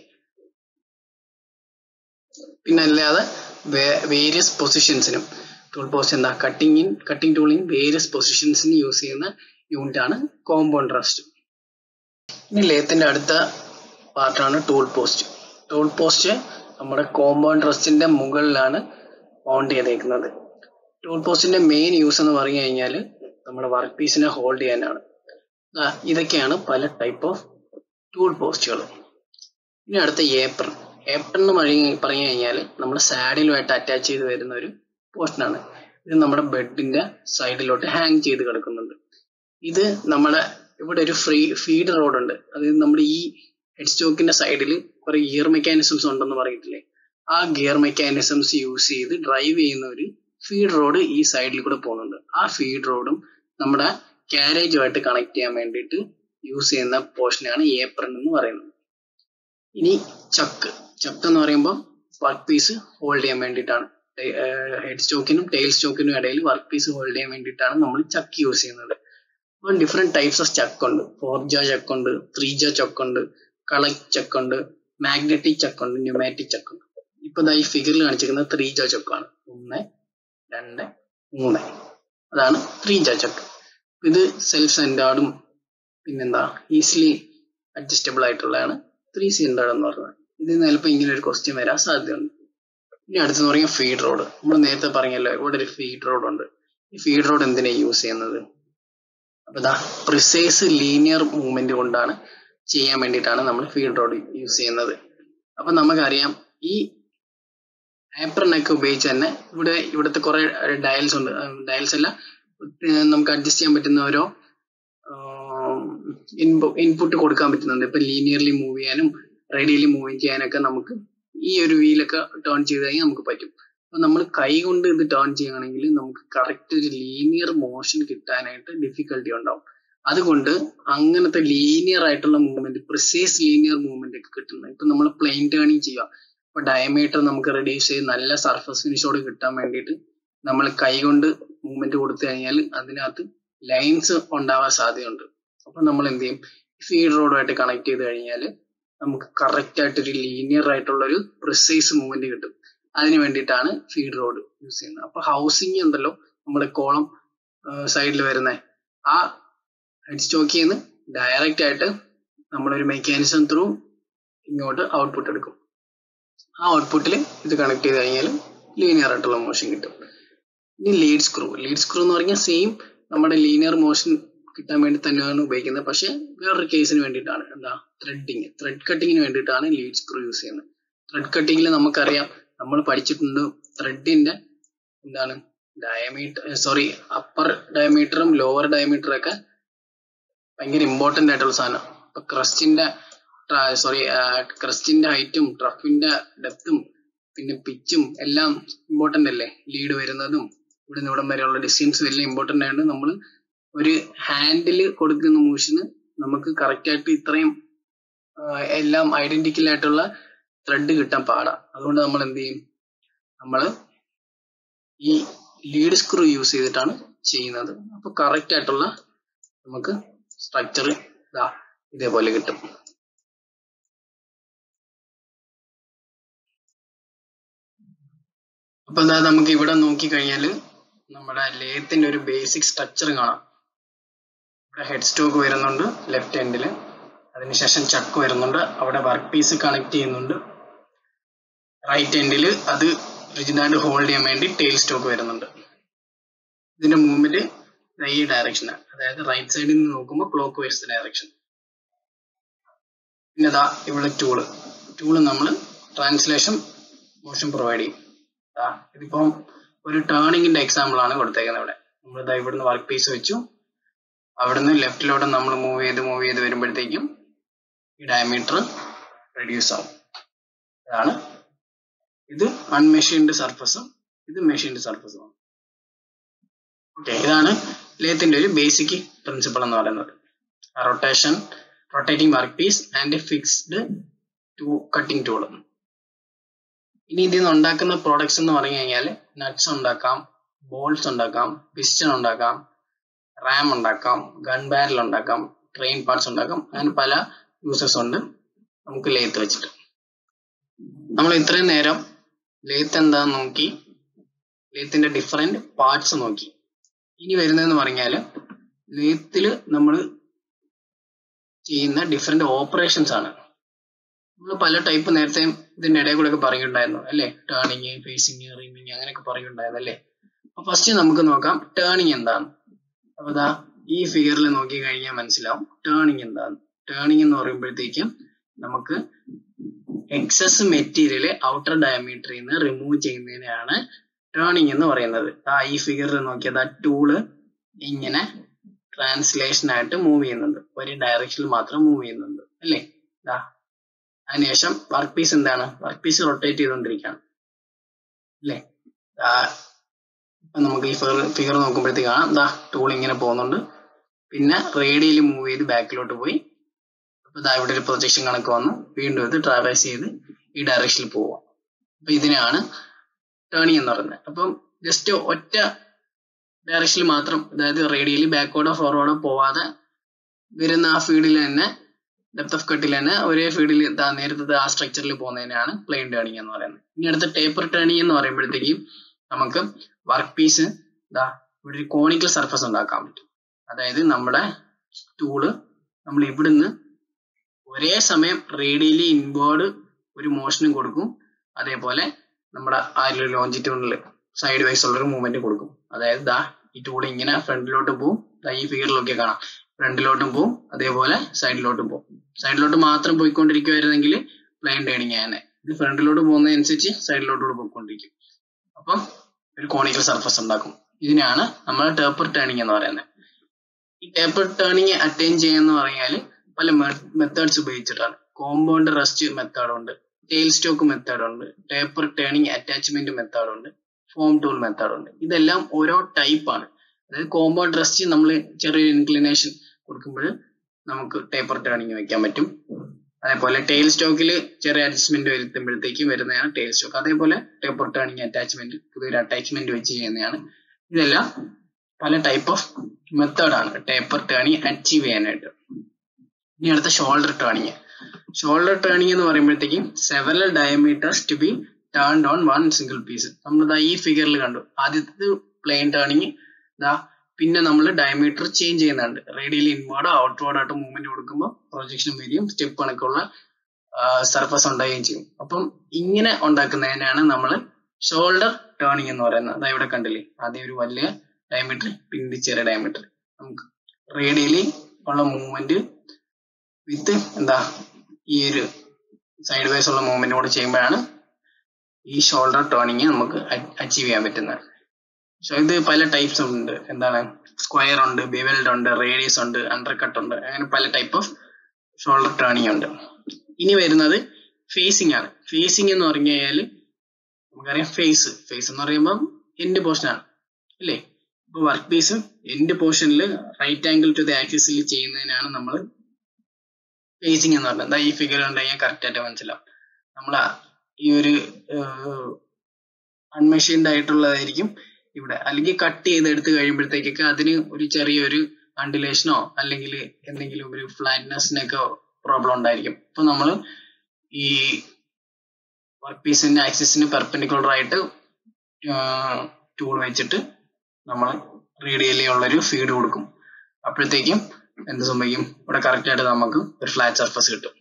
പിന്നെ അല്ലാതെ വേരിയസ് പൊസിഷൻസിനും ടൂൾ പോസ്റ്റ് എന്താ cutting in cutting tool in various പൊസിഷൻസിന് യൂസ് ചെയ്യുന്ന യൂണിറ്റ് ആണ് കോമ്പൗണ്ട് റെസ്റ്റ് ഇനി ലേത്തിന്റെ അടുത്ത പാർട്ടാണ് ടൂൾ പോസ്റ്റ് ടൂൾ പോസ്റ്റ് നമ്മുടെ കോമ്പൗണ്ട് റെസ്റ്റിന്റെ മുകളിലാണ് മൗണ്ട് ചെയ്തേക്കുന്നത് ടൂൾ പോസ്റ്റിന്റെ മെയിൻ യൂസ് എന്ന് പറഞ്ഞു കഴിഞ്ഞാൽ നമ്മുടെ വർക്ക് പീസിനെ ഹോൾഡ് ചെയ്യാനാണ് ഇതൊക്കെയാണ് പല ടൈപ്പ് ഓഫ് ടൂൾ പോസ്റ്റുകൾ ഇനി അടുത്ത ഏപ്രൺ ഏപ്രൺ എന്ന് പറഞ്ഞു കഴിഞ്ഞാൽ നമ്മുടെ സാഡിലുമായിട്ട് അറ്റാച്ച് ചെയ്ത് വരുന്ന ഒരു പോർഷനാണ് ഇത് നമ്മുടെ ബെഡിന്റെ സൈഡിലോട്ട് ഹാങ് ചെയ്ത് കിടക്കുന്നുണ്ട് ഇത് നമ്മുടെ ഇവിടെ ഒരു ഫ്രീ ഫീഡ് റോഡ് ഉണ്ട് അത് നമ്മുടെ ഈ ഹെഡ് സ്റ്റോക്കിന്റെ സൈഡിൽ കുറെ ഗിയർ മെക്കാനിസംസ് ഉണ്ടെന്ന് പറയത്തില്ലേ ആ ഗിയർ മെക്കാനിസംസ് യൂസ് ചെയ്ത് ഡ്രൈവ് ചെയ്യുന്ന ഒരു ഫീഡ് റോഡ് ഈ സൈഡിൽ കൂടെ പോകുന്നുണ്ട് ആ ഫീഡ് റോഡും നമ്മുടെ കാരേജുമായിട്ട് കണക്ട് ചെയ്യാൻ വേണ്ടിയിട്ട് യൂസ് ചെയ്യുന്ന പോർഷനാണ് ഏപ്രൺ എന്ന് പറയുന്നത് ഇനി ചക്ക് ചക്ക് എന്ന് പറയുമ്പോൾ വർക്ക് പീസ് ഹോൾഡ് ചെയ്യാൻ വേണ്ടിയിട്ടാണ് ഹെഡ് സ്റ്റോക്കിനും ടെയിൽ സ്റ്റോക്കിനും ഇടയിൽ വർക്ക് പീസ് ഹോൾഡ് ചെയ്യാൻ വേണ്ടിയിട്ടാണ് നമ്മൾ ചക്ക് യൂസ് ചെയ്യുന്നത് അപ്പം ഡിഫറെന്റ് ടൈപ്സ് ഓഫ് ചക്ക് ഉണ്ട് ഫോർ ജ ചക്ക് ഉണ്ട് ത്രീ ജ ചക്ക് ഉണ്ട് കളക്ട് ചക്ക് ഉണ്ട് മാഗ്നറ്റിക് ചക്ക് ഉണ്ട് ന്യൂമാറ്റിക് ചക്ക് ഉണ്ട് ഇപ്പൊ ഈ ഫിഗറിൽ കാണിച്ചിരിക്കുന്നത് ത്രീ ജ ചക്കാണ് ഒന്ന് രണ്ട് മൂന്ന് അതാണ് ത്രീ ജ ചക്ക് ഇത് സെൽഫ് സെന്റേർഡും പിന്നെന്താ ഈസിലി അഡ്ജസ്റ്റബിൾ ആയിട്ടുള്ളതാണ് ത്രീ സെന്റേർഡ് എന്ന് പറയുന്നത് ഇതിൽ നിന്ന് ചിലപ്പോൾ ഇങ്ങനെ ഒരു ക്വസ്റ്റ്യൻ വരാൻ സാധ്യതയുണ്ട് ഇനി അടുത്തെന്ന് പറഞ്ഞാൽ ഫീഡ് റോഡ് നമ്മൾ നേരത്തെ പറഞ്ഞല്ലോ ഇവിടെ ഒരു ഫീഡ് റോഡ് ഉണ്ട് ഈ ഫീഡ് റോഡ് എന്തിനാ യൂസ് ചെയ്യുന്നത് അപ്പൊ ഇതാ പ്രിസൈസ് ലീനിയർ മൂവ്മെന്റ് കൊണ്ടാണ് ചെയ്യാൻ വേണ്ടിയിട്ടാണ് നമ്മൾ ഫീഡ് റോഡ് യൂസ് ചെയ്യുന്നത് അപ്പൊ നമുക്കറിയാം ഈ ആപ്രനൊക്കെ ഉപയോഗിച്ച് തന്നെ ഇവിടെ ഇവിടുത്തെ കുറെ ഡയൽസ് ഉണ്ട് ഡയൽസ് അല്ല നമുക്ക് അഡ്ജസ്റ്റ് ചെയ്യാൻ പറ്റുന്ന ഓരോ ഇൻപുട്ട് കൊടുക്കാൻ പറ്റുന്നുണ്ട് ഇപ്പൊ ലീനിയർലി മൂവ് ചെയ്യാനും റേഡിയലി മൂവ് ചെയ്യാനൊക്കെ നമുക്ക് ഈ ഒരു വീലൊക്കെ ടേൺ ചെയ്ത് കഴിഞ്ഞാൽ നമുക്ക് പറ്റും അപ്പൊ നമ്മൾ കൈ കൊണ്ട് ഇത് ടേൺ ചെയ്യുകയാണെങ്കിൽ നമുക്ക് കറക്റ്റ് ഒരു ലീനിയർ മോഷൻ കിട്ടാനായിട്ട് ഡിഫിക്കൽട്ടി ഉണ്ടാവും അതുകൊണ്ട് അങ്ങനത്തെ ലീനിയർ ആയിട്ടുള്ള മൂവ്മെന്റ് പ്രിസൈസ് ലീനിയർ മൂവ്മെന്റ് ഒക്കെ കിട്ടുന്നത് ഇപ്പൊ നമ്മൾ പ്ലെയിൻ ടേണിങ് ചെയ്യുക ഇപ്പൊ ഡയമീറ്റർ നമുക്ക് റെഡ്യൂസ് ചെയ്ത് നല്ല സർഫസ് ഫിനിഷോട് കിട്ടാൻ വേണ്ടിയിട്ട് നമ്മൾ കൈ കൊണ്ട് മൂവ്മെന്റ് കൊടുത്തു കഴിഞ്ഞാൽ അതിനകത്ത് ലൈൻസ് ഉണ്ടാവാൻ സാധ്യതയുണ്ട് അപ്പൊ നമ്മൾ എന്ത് ചെയ്യും ഫീഡ് റോഡുമായിട്ട് കണക്ട് ചെയ്ത് കഴിഞ്ഞാൽ നമുക്ക് കറക്റ്റ് ആയിട്ട് ഒരു ലീനിയർ ആയിട്ടുള്ള ഒരു പ്രിസൈസ് മൂവ്മെന്റ് കിട്ടും അതിന് വേണ്ടിയിട്ടാണ് ഫീഡ് റോഡ് യൂസ് ചെയ്യുന്നത് അപ്പൊ ഹൗസിംഗ് ഉണ്ടല്ലോ നമ്മുടെ കോളം സൈഡിൽ വരുന്ന ആ ഹെഡ് സ്റ്റോക്കിൽ നിന്ന് ഡയറക്റ്റ് ആയിട്ട് നമ്മളൊരു മെക്കാനിസം ത്രൂ ഇങ്ങോട്ട് ഔട്ട്പുട്ട് എടുക്കും ആ ഔട്ട്പുട്ടിൽ ഇത് കണക്ട് ചെയ്ത് കഴിഞ്ഞാൽ ലീനിയർ ആയിട്ടുള്ള മോഷൻ കിട്ടും ഇനി ലീഡ് സ്ക്രൂ ലീഡ് സ്ക്രൂ എന്ന് പറഞ്ഞാൽ സെയിം നമ്മുടെ ലീനിയർ മോഷൻ കിട്ടാൻ വേണ്ടി തന്നെയാണ് ഉപയോഗിക്കുന്നത് പക്ഷെ വേറൊരു കേസിന് വേണ്ടിയിട്ടാണ് എന്താ ത്രെഡിങ് ത്രെഡ് കട്ടിങ്ങിന് വേണ്ടിയിട്ടാണ് ലീഡ് സ്ക്രൂ യൂസ് ചെയ്യുന്നത് ത്രെഡ് കട്ടിങ്ങിൽ നമുക്കറിയാം നമ്മൾ പഠിച്ചിട്ടുണ്ട് ത്രെഡിന്റെ എന്താണ് ഡയമീറ്റർ സോറി അപ്പർ ഡയമീറ്ററും ലോവർ ഡയമീറ്ററും ഒക്കെ ഭയങ്കര ഇമ്പോർട്ടന്റ് ആയിട്ടുള്ള സാധനം ഇപ്പൊ ക്രസ്റ്റിന്റെ സോറി ക്രസ്റ്റിന്റെ ഹൈറ്റും ട്രഫിന്റെ ഡെപ്തും പിന്നെ പിച്ചും എല്ലാം ഇമ്പോർട്ടന്റ് അല്ലേ ലീഡ് വരുന്നതും ഇവിടുന്ന് ഇവിടം വരെയുള്ള ഡിസ്റ്റൻസ് എല്ലാം ഇമ്പോർട്ടന്റ് ആയതുകൊണ്ട് നമ്മൾ ഒരു ഹാൻഡിൽ കൊടുക്കുന്ന മൂഷന് നമുക്ക് കറക്റ്റ് ആയിട്ട് ഇത്രയും എല്ലാം ഐഡന്റിക്കൽ ആയിട്ടുള്ള ത്രെഡ് കിട്ടാൻ പാടാം അതുകൊണ്ട് നമ്മൾ എന്ത് ചെയ്യും നമ്മൾ ഈ ലീഡ് സ്ക്രൂ യൂസ് ചെയ്തിട്ടാണ് ചെയ്യുന്നത് അപ്പൊ കറക്റ്റ് ആയിട്ടുള്ള നമുക്ക് സ്ട്രക്ചർ ഇതാ ഇതേപോലെ കിട്ടും അപ്പൊ എന്താ നമുക്ക് ഇവിടെ നോക്കി കഴിഞ്ഞാൽ നമ്മുടെ ലേത്തിന്റെ ഒരു ബേസിക് സ്ട്രക്ചർ കാണാം ഇവിടെ ഹെഡ് സ്റ്റോക്ക് വരുന്നുണ്ട് ലെഫ്റ്റ് എൻഡിൽ അതിനുശേഷം ചക്ക് വരുന്നുണ്ട് അവിടെ വർക്ക് പീസ് കണക്ട് ചെയ്യുന്നുണ്ട് റൈറ്റ് എൻഡിൽ അത് റിജിനായിട്ട് ഹോൾഡ് ചെയ്യാൻ വേണ്ടി ടെയിൽ സ്റ്റോക്ക് വരുന്നുണ്ട് ഇതിന്റെ മൂവ്മെന്റ് ഈ ഡയറക്ഷന് അതായത് റൈറ്റ് സൈഡിൽ നിന്ന് നോക്കുമ്പോൾ ക്ലോക്ക് വൈസ് ഡയറക്ഷൻ പിന്നെ ഇതാ ഇവിടെ ടൂള് ടൂള് നമ്മൾ ട്രാൻസ്ലേഷൻ മോഷൻ പ്രൊവൈഡ് ചെയ്യും ദാ ഇതിപ്പം ഒരു ടേണിങ്ങിന്റെ എക്സാമ്പിൾ ആണ് കൊടുത്തേക്കുന്നത് ഇവിടെ നമ്മൾ ഇതാ ഇവിടുന്ന് വർക്ക് പീസ് വെച്ചു അവിടുന്ന് ലെഫ്റ്റിലോട്ട് നമ്മൾ മൂവ് ചെയ്ത് മൂവ് ചെയ്ത് വരുമ്പോഴത്തേക്കും ഈ ഡയമീറ്റർ റെഡ്യൂസ് ആവും ഇതാണ് ഇത് അൺമെഷീൻഡ് സർഫസും ഇത് മെഷീൻഡ് സർഫസും ഓക്കെ ഇതാണ് ലേത്തിന്റെ ഒരു ബേസിക് പ്രിൻസിപ്പിൾ എന്ന് പറയുന്നത് rotation rotating work piece and fixed to cutting tool ഇനി ഇതിൽ നിന്ന് ഉണ്ടാക്കുന്ന പ്രോഡക്ട്സ് എന്ന് പറഞ്ഞു കഴിഞ്ഞാൽ നട്ട്സ് ഉണ്ടാക്കാം ബോൾസ് ഉണ്ടാക്കാം പിസ്റ്റൺ ഉണ്ടാക്കാം റാം ഉണ്ടാക്കാം ഗൺ ബാരൽ ഉണ്ടാക്കാം ട്രെയിൻ പാർട്സ് ഉണ്ടാക്കാം അങ്ങനെ പല യൂസസ് ഉണ്ട് നമുക്ക് ലേത്ത് വെച്ചിട്ട് നമ്മൾ ഇത്രയും നേരം ലേത്ത് എന്താന്ന് നോക്കി ലേത്തിന്റെ ഡിഫറെന്റ് പാർട്സ് നോക്കി ഇനി വരുന്നതെന്ന് പറഞ്ഞാൽ ലേത്തിൽ നമ്മൾ ചെയ്യുന്ന ഡിഫറെന്റ് ഓപ്പറേഷൻസ് ആണ് നമ്മൾ പല ടൈപ്പ് നേരത്തെ ഇതിന്റെ ഇടയിൽ കൂടെ ഒക്കെ പറയുണ്ടായിരുന്നു അല്ലേ ടേണിങ് ഫേസിങ് റിമിങ് അങ്ങനെയൊക്കെ പറയുണ്ടായിരുന്നു അല്ലേ അപ്പൊ ഫസ്റ്റ് നമുക്ക് നോക്കാം ടേണിങ് എന്താണ് അപ്പൊ ഇതാ ഈ ഫിഗറിൽ നോക്കി കഴിഞ്ഞാൽ മനസ്സിലാവും ടേണിങ് എന്താണ് ടേണിങ് എന്ന് പറയുമ്പോഴത്തേക്കും നമുക്ക് എക്സസ് മെറ്റീരിയൽ ഔട്ടർ ഡയമീറ്ററിൽ നിന്ന് റിമൂവ് ചെയ്യുന്നതിനെയാണ് ടേണിങ് എന്ന് പറയുന്നത് ആ ഈ ഫിഗറിൽ നോക്കിയത് ആ ടൂള് ഇങ്ങനെ ട്രാൻസ്ലേഷൻ ആയിട്ട് മൂവ് ചെയ്യുന്നുണ്ട് ഒരു ഡയറക്ഷനിൽ മാത്രം മൂവ് ചെയ്യുന്നുണ്ട് അല്ലേ ദാ അതിനുശേഷം വർക്ക് പീസ് എന്താണ് വർക്ക് പീസ് റൊട്ടേറ്റ് ചെയ്തുകൊണ്ടിരിക്കുകയാണ് അല്ലേ ഇപ്പൊ നമുക്ക് ഈ ഫിഗർ ഫിഗർ നോക്കുമ്പോഴത്തേക്ക് കാണാം ദാ ടൂൾ ഇങ്ങനെ പോകുന്നുണ്ട് പിന്നെ റേഡിയയിൽ മൂവ് ചെയ്ത് ബാക്കിലോട്ട് പോയി അപ്പൊ ഇതാ ഇവിടെ ഒരു പ്രൊജക്ഷൻ കണക്ക് വന്നു വീണ്ടും ഇത് ട്രാവേഴ്സ് ചെയ്ത് ഈ ഡയറക്ഷനിൽ പോവാം അപ്പൊ ഇതിനാണ് ടേണിങ് എന്ന് പറയുന്നത് അപ്പം ജസ്റ്റ് ഒറ്റ ഡയറക്ഷനിൽ മാത്രം അതായത് റേഡിയലി ബാക്ക്വേർഡോ ഫോർവേഡോ പോവാതെ വരുന്ന ആ ഫീൽഡിൽ തന്നെ ഡെപ്ത് ഓഫ് കട്ടിൽ തന്നെ ഒരേ ഫീൽഡിൽ നേരത്തെ ആ സ്ട്രക്ചറിൽ പോകുന്നതിനാണ് പ്ലെയിൻ ടേണിങ് എന്ന് പറയുന്നത് ഇനി അടുത്ത ടേപ്പർ ടേണിങ് എന്ന് പറയുമ്പോഴത്തേക്കും നമുക്ക് വർക്ക് പീസ് ഇതാ ഇവിടെ ഒരു കോണിക്കൽ സർഫസ് ഉണ്ടാക്കാൻ പറ്റും അതായത് നമ്മുടെ ടൂള് നമ്മൾ ഇവിടുന്ന് ഒരേ സമയം റേഡിയലി ഇൻവേർഡ് ഒരു മോഷനും കൊടുക്കും അതേപോലെ നമ്മുടെ ആ ഒരു ലോഞ്ചിറ്റ്യൂണിൽ സൈഡ് വൈസ് ഉള്ള ഒരു മൂവ്മെന്റ് കൊടുക്കും അതായത് ദാ ഈ ടൂൾ ഇങ്ങനെ ഫ്രണ്ടിലോട്ടും പോവും ദാ ഈ ഫിഗറിലൊക്കെ കാണാം ഫ്രണ്ടിലോട്ടും പോവും അതേപോലെ സൈഡിലോട്ടും പോവും സൈഡിലോട്ട് മാത്രം പോയിക്കൊണ്ടിരിക്കുവായിരുന്നെങ്കിൽ പ്ലെയിൻ ടേണിങ് ആണ് ഇത് ഫ്രണ്ടിലോട്ട് പോകുന്നതനുസരിച്ച് സൈഡിലോട്ടൂടെ പോയിക്കൊണ്ടിരിക്കും അപ്പം ഒരു കോണിക്കൽ സർഫസ് ഉണ്ടാക്കും ഇതിനാണ് നമ്മൾ ടേപ്പർ ടേണിങ് എന്ന് പറയുന്നത് ഈ ടേപ്പർ ടേണിങ് അറ്റൈൻ ചെയ്യുന്ന പറഞ്ഞാൽ പല മെത്തേഡ്സ് ഉപയോഗിച്ചിട്ടാണ് കോമ്പൗണ്ട് റെസ്റ്റ് മെത്തേഡ് ഉണ്ട് ടെയിൽ സ്റ്റോക്ക് മെത്തേഡ് ഉണ്ട് ടേപ്പർ ടേണിങ് അറ്റാച്ച്മെന്റ് മെത്തേഡ് ഉണ്ട് ഫോം ടൂൾ മെത്തേഡ് ഉണ്ട് ഇതെല്ലാം ഓരോ ടൈപ്പ് ആണ് അതായത് കോമ്പൗണ്ട് റെസ്റ്റ് നമ്മൾ ചെറിയൊരു ഇൻക്ലിനേഷൻ കൊടുക്കുമ്പോൾ നമുക്ക് ടേപ്പർ ടേണിങ് വെക്കാൻ പറ്റും അതേപോലെ ടെയിൽ സ്റ്റോക്കിൽ ചെറിയ അഡ്ജസ്റ്റ്മെന്റ് വരുത്തുമ്പോഴത്തേക്കും വരുന്നതാണ് ടെയിൽ സ്റ്റോക്ക് അതേപോലെ ടേപ്പർ ടേണിങ് അറ്റാച്ച്മെന്റ് പുതിയൊരു അറ്റാച്ച്മെന്റ് വെച്ച് ചെയ്യുന്നതാണ് ഇതെല്ലാം പല ടൈപ്പ് ഓഫ് മെത്തേഡാണ് ടേപ്പർ ടേണിങ് അച്ചീവ് ചെയ്യാനായിട്ട് ഇനി അടുത്ത ഷോൾഡർ ടേണിങ് ഷോൾഡർ ടേണിങ് എന്ന് പറയുമ്പോഴത്തേക്കും several diameters to be turned on one single piece നമ്മളിതാ ഈ ഫിഗറിൽ കണ്ടു ആദ്യത്തെ പ്ലെയിൻ ടേണിങ് ഇതാ പിന്നെ നമ്മൾ ഡയമീറ്റർ ചേഞ്ച് ചെയ്യുന്നുണ്ട് റേഡിയലി ഇൻവേർഡ് ഔട്ട്വേർഡ് ആയിട്ട് മൂവ്മെന്റ് കൊടുക്കുമ്പോൾ പ്രൊജക്ഷൻ വരികയും സ്റ്റെപ്പ് കണക്കുള്ള സർഫസ് ഉണ്ടാവുകയും ചെയ്യും അപ്പം ഇങ്ങനെ ഉണ്ടാക്കുന്നതിനാണ് നമ്മൾ ഷോൾഡർ ടേണിംഗ് എന്ന് പറയുന്നത് അതായത് ഇവിടെ കണ്ടില്ലേ ആദ്യം ഒരു വലിയ ഡയമീറ്റർ പിന്നെ ചെറിയ ഡയമീറ്റർ നമുക്ക് റേഡിയലി ഉള്ള മൂവ്മെന്റ് വിത്ത് എന്താ ഈ ഒരു സൈഡ് വൈസ് ഉള്ള മൂവ്മെന്റ് കൂടെ ചെയ്യുമ്പോഴാണ് ഈ ഷോൾഡർ ടേണിങ് നമുക്ക് അച്ചീവ് ചെയ്യാൻ പറ്റുന്നത് പക്ഷെ ഇത് പല ടൈപ്സ് ഉണ്ട് എന്താണ് സ്ക്വയർ ഉണ്ട് ബിവൽഡ് ഉണ്ട് റേഡിയസ് ഉണ്ട് അണ്ടർ കട്ട് ഉണ്ട് അങ്ങനെ പല ടൈപ്പ് ഓഫ് ഷോൾഡർ ടേണിംഗ് ഉണ്ട് ഇനി വരുന്നത് ഫേസിംഗ് ആണ് ഫേസിംഗ് എന്ന് പറഞ്ഞു കഴിഞ്ഞാൽ നമുക്കറിയാം ഫേസ് ഫേസ് എന്ന് പറയുമ്പോൾ എൻഡ് പോർഷൻ ആണ് അല്ലേ ഇപ്പൊ വർക്ക് പീസ് എൻഡ് പോർഷനിൽ റൈറ്റ് ആംഗിൾ ടു ദ ആക്സിസിൽ ചെയ്യുന്നതിനാണ് നമ്മൾ ഫേസിംഗ് എന്ന് പറയുന്നത് ഈ ഫിഗർ കണ്ടു കഴിഞ്ഞാൽ കറക്റ്റ് ആയിട്ട് മനസ്സിലാവും നമ്മൾ ഈ ഒരു അൺമെഷീൻഡ് ആയിട്ടുള്ളതായിരിക്കും ഇവിടെ അല്ലെങ്കിൽ കട്ട് ചെയ്ത് എടുത്ത് കഴിയുമ്പോഴത്തേക്കൊക്കെ അതിന് ഒരു ചെറിയൊരു അണ്ടിലേഷനോ അല്ലെങ്കിൽ എന്തെങ്കിലും ഒരു ഫ്ലാറ്റ്നെസ്സിനൊക്കെ പ്രോബ്ലം ഉണ്ടായിരിക്കും ഇപ്പൊ നമ്മൾ ഈ വർക്ക് പീസിന്റെ ആക്സിസിന് പെർപെൻഡിക്കുലർ ആയിട്ട് ടൂൾ വെച്ചിട്ട് നമ്മൾ റേഡിയലി ഉള്ളൊരു ഫീഡ് കൊടുക്കും അപ്പോഴത്തേക്കും എന്ത് സംഭവിക്കും ഇവിടെ കറക്റ്റ് ആയിട്ട് നമുക്ക് ഒരു ഫ്ലാറ്റ് സർഫസ് കിട്ടും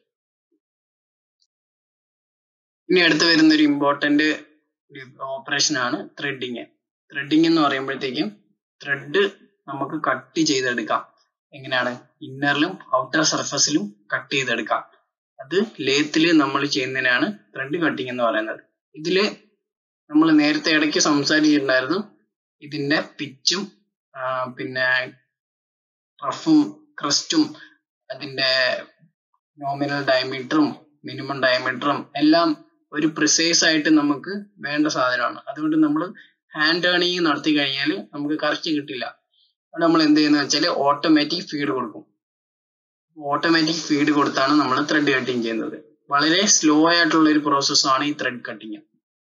ഇനി അടുത്ത് വരുന്ന ഒരു ഇമ്പോർട്ടന്റ് ഓപ്പറേഷൻ ആണ് ത്രെഡിങ് ത്രെഡിങ് എന്ന് പറയുമ്പോഴത്തേക്കും ത്രെഡ് നമുക്ക് കട്ട് ചെയ്തെടുക്കാം എങ്ങനെയാണ് ഇന്നറിലും ഔട്ടർ സർഫസിലും കട്ട് ചെയ്തെടുക്കാം അത് ലേത്തിൽ നമ്മൾ ചെയ്യുന്നതിനാണ് ത്രെഡ് കട്ടിങ് എന്ന് പറയുന്നത് ഇതില് നമ്മൾ നേരത്തെ ഇടയ്ക്ക് സംസാരിച്ചിട്ടുണ്ടായിരുന്നു ഇതിന്റെ പിച്ചും പിന്നെ റഫും ക്രസ്റ്റും അതിന്റെ നോമിനൽ ഡയമീറ്ററും മിനിമം ഡയമീറ്ററും എല്ലാം ഒരു പ്രിസൈസ് ആയിട്ട് നമുക്ക് വേണ്ട സാധനമാണ് അതുകൊണ്ട് നമ്മൾ ഹാൻഡ് ടേണിങ് നടത്തി കഴിഞ്ഞാൽ നമുക്ക് കറക്റ്റ് കിട്ടില്ല അവിടെ നമ്മൾ എന്ത് ചെയ്യുന്നത് വെച്ചാൽ ഓട്ടോമാറ്റിക് ഫീഡ് കൊടുക്കും ഓട്ടോമാറ്റിക് ഫീഡ് കൊടുത്താണ് നമ്മൾ ത്രെഡ് കട്ടിങ് ചെയ്യുന്നത് വളരെ സ്ലോ ആയിട്ടുള്ള ഒരു പ്രോസസ്സാണ് ഈ ത്രെഡ് കട്ടിങ്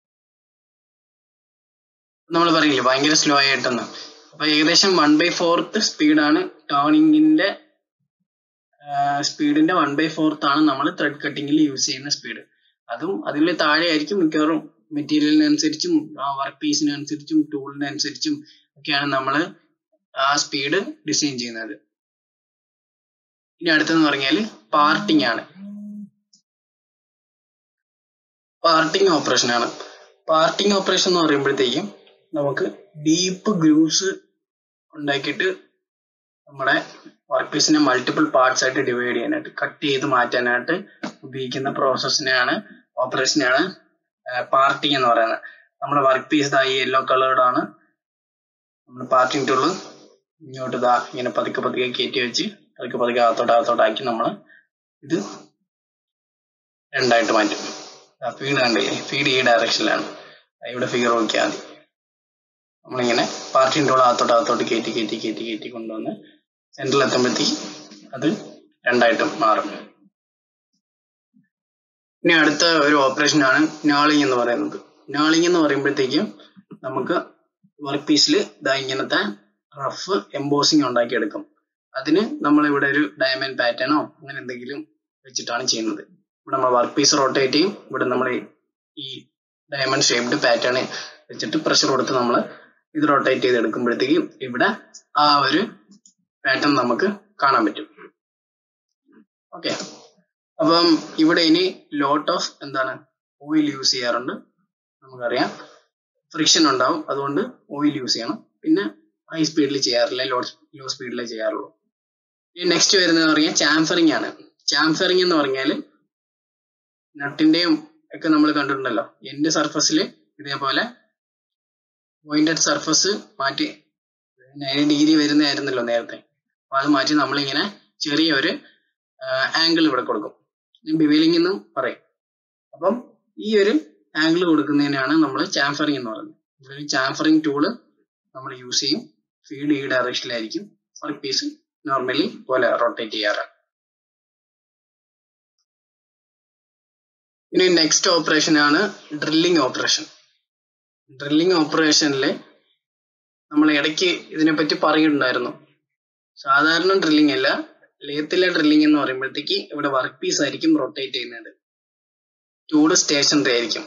നമ്മൾ പറയില്ലേ ഭയങ്കര സ്ലോ ആയിട്ടെന്ന് അപ്പൊ ഏകദേശം വൺ ബൈ ഫോർത്ത് സ്പീഡാണ് ടേണിങ്ങിന്റെ സ്പീഡിന്റെ വൺ ബൈ ഫോർത്ത് ആണ് നമ്മൾ ത്രെഡ് കട്ടിങ്ങിൽ യൂസ് ചെയ്യുന്ന സ്പീഡ് അതും അതിൽ താഴെ ആയിരിക്കും മിക്കവാറും മെറ്റീരിയലിനനുസരിച്ചും വർക്ക് പീസിനനുസരിച്ചും ടൂളിനനുസരിച്ചും ഒക്കെയാണ് നമ്മൾ ആ സ്പീഡ് ഡിസൈൻ ചെയ്യുന്നത് ഇനി അടുത്തെന്ന് പറഞ്ഞാൽ പാർട്ടിങ് ആണ് പാർട്ടിങ് ഓപ്പറേഷൻ ആണ് പാർട്ടിങ് ഓപ്പറേഷൻ എന്ന് പറയുമ്പോഴത്തേക്കും നമുക്ക് ഡീപ്പ് ഗ്രൂവ്സ് ഉണ്ടാക്കിയിട്ട് നമ്മുടെ വർക്ക് പീസിനെ മൾട്ടിപ്പിൾ പാർട്സ് ആയിട്ട് ഡിവൈഡ് ചെയ്യാനായിട്ട് കട്ട് ചെയ്ത് മാറ്റാനായിട്ട് ഉപയോഗിക്കുന്ന പ്രോസസ്സിനെയാണ് ഓപ്പറേഷനെയാണ് പാർട്ടിങ് എന്ന് പറയുന്നത് നമ്മുടെ വർക്ക് പീസ് ഇതാ ഈ യെല്ലോ കളേർഡ് ആണ് നമ്മൾ പാർട്ടിങ് ടൂള് ഇങ്ങോട്ട് ഇതാ ഇങ്ങനെ പതുക്കെ പതുക്കെ കയറ്റി വെച്ച് പതുക്കെ പതുക്കെ അകത്തോട്ട് അകത്തോട്ടാക്കി നമ്മൾ ഇത് രണ്ടായിട്ട് മാറ്റും ഫീഡ് കണ്ടില്ലേ ഫീഡ് ഈ ഡയറക്ഷനിലാണ് ഇവിടെ ഫിഗർ നോക്കിയാൽ മതി നമ്മളിങ്ങനെ പാർട്ടിങ് ടൂൾ അകത്തോട്ട് അകത്തോട്ട് കയറ്റി കയറ്റി കയറ്റി കയറ്റി കൊണ്ടുവന്ന് സെന്ററിൽ എത്തുമ്പോഴത്തേക്ക് അത് രണ്ടായിട്ട് മാറും ഇനി അടുത്ത ഒരു ഓപ്പറേഷൻ ആണ് നാളിങ് എന്ന് പറയുന്നത് നാളിങ് എന്ന് പറയുമ്പോഴത്തേക്കും നമുക്ക് വർക്ക് പീസിൽ ഇതാ ഇങ്ങനത്തെ റഫ് എംബോസിങ് ഉണ്ടാക്കിയെടുക്കും അതിന് നമ്മൾ ഇവിടെ ഒരു ഡയമണ്ട് പാറ്റേണോ അങ്ങനെ എന്തെങ്കിലും വെച്ചിട്ടാണ് ചെയ്യുന്നത് ഇവിടെ നമ്മൾ വർക്ക് പീസ് റൊട്ടേറ്റ് ചെയ്യും ഇവിടെ നമ്മൾ ഈ ഡയമണ്ട് ഷേപ്ഡ് പാറ്റേൺ വെച്ചിട്ട് പ്രഷർ കൊടുത്ത് നമ്മൾ ഇത് റൊട്ടേറ്റ് ചെയ്ത് എടുക്കുമ്പോഴത്തേക്കും ഇവിടെ ആ ഒരു പാറ്റേൺ നമുക്ക് കാണാൻ പറ്റും ഓക്കെ അപ്പം ഇവിടെ ഇനി ലോട്ട് ഓഫ് എന്താണ് ഓയിൽ യൂസ് ചെയ്യാറുണ്ട് നമുക്കറിയാം ഫ്രിക്ഷൻ ഉണ്ടാവും അതുകൊണ്ട് ഓയിൽ യൂസ് ചെയ്യണം പിന്നെ ഹൈ സ്പീഡിൽ ചെയ്യാറില്ല ലോ ലോ സ്പീഡിലേ ചെയ്യാറുള്ളൂ ഇനി നെക്സ്റ്റ് വരുന്നത് പറഞ്ഞാൽ ചാംഫറിങ് ആണ് ചാംഫറിങ് എന്ന് പറഞ്ഞാൽ നട്ടിന്റെയും ഒക്കെ നമ്മൾ കണ്ടിട്ടുണ്ടല്ലോ എന്റെ സർഫസിൽ ഇതേപോലെ പോയിന്റഡ് സർഫസ് മാറ്റി നയൻ ഡിഗ്രി വരുന്നതായിരുന്നല്ലോ നേരത്തെ അപ്പൊ അത് മാറ്റി നമ്മളിങ്ങനെ ചെറിയ ഒരു ആംഗിൾ ഇവിടെ കൊടുക്കും ബിവലിംഗ് എന്നും പറയും അപ്പം ഈ ഒരു ആംഗിൾ കൊടുക്കുന്നതിനാണ് നമ്മൾ ചാംഫറിങ് എന്ന് പറയുന്നത് ഇവിടെ ഒരു ചാംഫറിങ് ടൂള് നമ്മൾ യൂസ് ചെയ്യും ഫീഡ് ഈ ഡയറക്ഷനിലായിരിക്കും വർക്ക് പീസ് നോർമലി പോലെ റൊട്ടേറ്റ് ചെയ്യാറ് ഇനി നെക്സ്റ്റ് ഓപ്പറേഷൻ ആണ് ഡ്രില്ലിംഗ് ഓപ്പറേഷൻ ഡ്രില്ലിംഗ് ഓപ്പറേഷനിൽ നമ്മൾ ഇടയ്ക്ക് ഇതിനെപ്പറ്റി പറയുന്നുണ്ടായിരുന്നു സാധാരണ ഡ്രില്ലിംഗ് അല്ല ലേത്തിലെ ഡ്രില്ലിംഗ് എന്ന് പറയുമ്പോഴത്തേക്ക് ഇവിടെ വർക്ക് പീസ് ആയിരിക്കും റൊട്ടേറ്റ് ചെയ്യുന്നത് ടൂള് സ്റ്റേഷനറി ആയിരിക്കും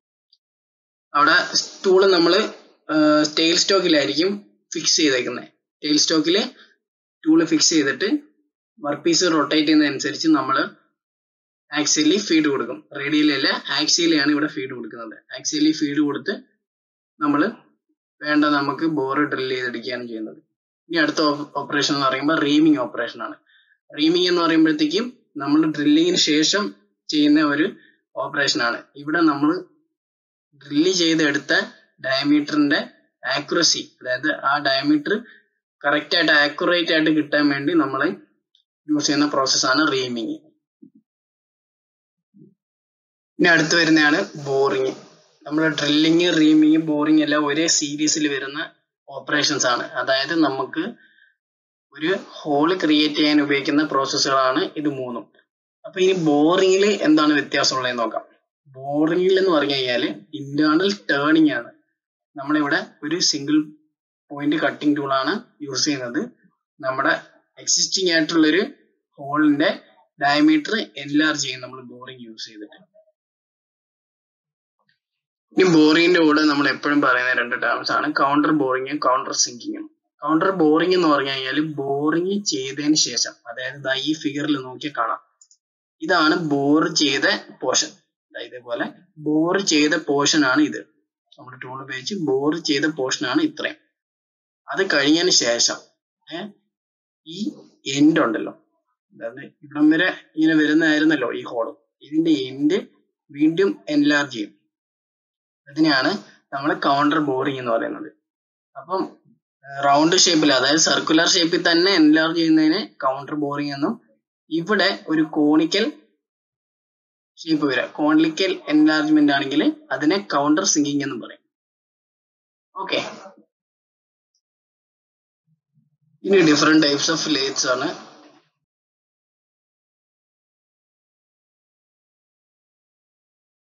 അവിടെ ടൂള് നമ്മൾ സ്റ്റെയിൽ സ്റ്റോക്കിലായിരിക്കും ഫിക്സ് ചെയ്തേക്കുന്നത് ടെയിൽ സ്റ്റോക്കിൽ ടൂള് ഫിക്സ് ചെയ്തിട്ട് വർക്ക് പീസ് റൊട്ടേറ്റ് ചെയ്യുന്നതനുസരിച്ച് നമ്മൾ ആക്സിയലി ഫീഡ് കൊടുക്കും റേഡിയലല്ല ആക്സിയലിയാണ് ഇവിടെ ഫീഡ് കൊടുക്കുന്നത് ആക്സിയലി ഫീഡ് കൊടുത്ത് നമ്മൾ വേണ്ട നമുക്ക് ബോർ ഡ്രിൽ ചെയ്തെടുക്കുകയാണ് ചെയ്യുന്നത് ഇനി അടുത്ത ഓപ്പറേഷൻ എന്ന് പറയുമ്പോൾ റീമിങ് ഓപ്പറേഷൻ ആണ് റീമിങ് എന്ന് പറയുമ്പോഴത്തേക്കും നമ്മൾ ഡ്രില്ലിങ്ങിന് ശേഷം ചെയ്യുന്ന ഒരു ഓപ്പറേഷൻ ആണ് ഇവിടെ നമ്മൾ ഡ്രില്ല് ചെയ്തെടുത്ത ഡയമീറ്ററിന്റെ ആക്യുറസി അതായത് ആ ഡയമീറ്റർ കറക്റ്റ് ആയിട്ട് ആക്യുറേറ്റ് ആയിട്ട് കിട്ടാൻ വേണ്ടി നമ്മൾ യൂസ് ചെയ്യുന്ന പ്രോസസ്സാണ് റീമിങ് ഇനി അടുത്ത് വരുന്നതാണ് ബോറിങ് നമ്മൾ ഡ്രില്ലിങ് റീമിങ് ബോറിങ് എല്ലാം ഒരേ സീരീസിൽ വരുന്ന ഓപ്പറേഷൻസ് ആണ് അതായത് നമുക്ക് ഒരു ഹോള് ക്രിയേറ്റ് ചെയ്യാൻ ഉപയോഗിക്കുന്ന പ്രോസസ്സുകളാണ് ഇത് മൂന്നും അപ്പൊ ഇനി ബോറിങ്ങിൽ എന്താണ് വ്യത്യാസമുള്ളതെന്ന് നോക്കാം ബോറിങ്ങിൽ എന്ന് പറഞ്ഞു കഴിഞ്ഞാൽ ഇന്റേണൽ ടേണിംഗ് ആണ് നമ്മളിവിടെ ഒരു സിംഗിൾ പോയിന്റ് കട്ടിംഗ് ടൂൾ ആണ് യൂസ് ചെയ്യുന്നത് നമ്മുടെ എക്സിസ്റ്റിംഗ് ആയിട്ടുള്ള ഒരു ഹോളിന്റെ ഡയമീറ്റർ എൻലാർജ് ചെയ്യും നമ്മൾ ബോറിംഗ് യൂസ് ചെയ്തിട്ട് ഇനി ബോറിങ്ങിന്റെ കൂടെ നമ്മൾ എപ്പോഴും പറയുന്ന രണ്ട് ടേംസ് ആണ് കൗണ്ടർ ബോറിങ്ങും കൗണ്ടർ സിങ്കിങ്ങും കൗണ്ടർ ബോറിംഗ് എന്ന് പറഞ്ഞു കഴിഞ്ഞാൽ ബോറിങ് ചെയ്തതിന് ശേഷം അതായത് ദാ ഈ ഫിഗറിൽ നോക്കി കാണാം ഇതാണ് ബോർ ചെയ്ത പോർഷൻ ഇതേപോലെ ബോർ ചെയ്ത പോർഷൻ ആണ് ഇത് നമ്മുടെ ടൂൾ ഉപയോഗിച്ച് ബോർ ചെയ്ത പോർഷൻ ആണ് ഇത്രയും അത് കഴിഞ്ഞതിന് ശേഷം ഏഹ് ഈ എൻഡ് ഉണ്ടല്ലോ അതായത് ഇവിടം വരെ ഇങ്ങനെ വരുന്നതായിരുന്നല്ലോ ഈ ഹോള് ഇതിന്റെ എൻഡ് വീണ്ടും എൻലാർജ് ചെയ്യും അതിനെയാണ് നമ്മൾ കൗണ്ടർ ബോറിംഗ് എന്ന് പറയുന്നത് അപ്പം റൗണ്ട് ഷേപ്പിൽ അതായത് സർക്കുലർ ഷേപ്പിൽ തന്നെ എൻലാർജ് ചെയ്യുന്നതിനെ കൗണ്ടർ ബോറിംഗ് എന്നും ഇവിടെ ഒരു കോണിക്കൽ ഷേപ്പ് വരാം കോണിക്കൽ എൻലാർജ്മെന്റ് ആണെങ്കിൽ അതിനെ കൗണ്ടർ സിങ്കിങ് എന്നും പറയും ഓക്കെ ഇനി ഡിഫറെന്റ് ടൈപ്സ് ഓഫ് ലേറ്റ്സ് ആണ്